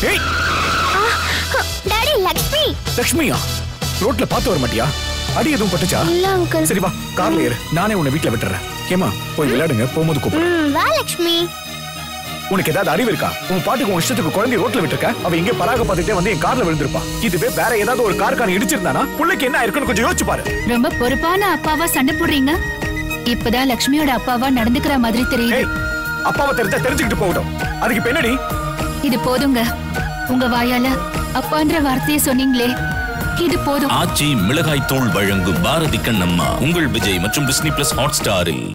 ஏய் டாடி லக்ஷ்மி லக்ஷ்மியா ரோட்ல பார்த்து வர மாட்டியா அடி எதுவும் பட்டுச்சா இல்ல அங்கிள் சரி வா கார்ல ஏறு நானே உன்னை வீட்ல விட்டுறேன் ஏமா போய் விளையாடுங்க போகும்போது கூப்பிடு ம் வா லக்ஷ்மி உனக்கு ஏதாவது அறிவு இருக்கா உன் பாட்டுக்கு உன் இஷ்டத்துக்கு குழந்தை ரோட்ல விட்டுருக்க அவ எங்க பராக பார்த்துட்டே வந்து என் கார்ல விழுந்திருப்பா இதுவே வேற ஏதாவது ஒரு கார்கான இடிச்சிருந்தானா புள்ளைக்கு என்ன இருக்குன்னு கொஞ்சம் யோசிச்சு பாரு ரொம்ப பொறுப்பான அப்பாவா சண்டை போடுறீங்க இப்பதான் லக்ஷ்மியோட அப்பாவா நடந்துக்கிற மாதிரி தெரியுது ஏய் அப்பாவை தெரிஞ்சா தெரிஞ்சுக்கிட்டு போகட்டும் அதுக்கு இப்ப என்னடி இது போதுங்க உங்க வாயால அப்பான்ற வார்த்தையை சொன்னீங்களே இது போதும் ஆச்சி மிளகாய் தூள் வழங்கும் பாரதி கண்ணம்மா உங்கள் விஜய் மற்றும் டிஸ்னி பிளஸ் ஹாட் ஸ்டாரில்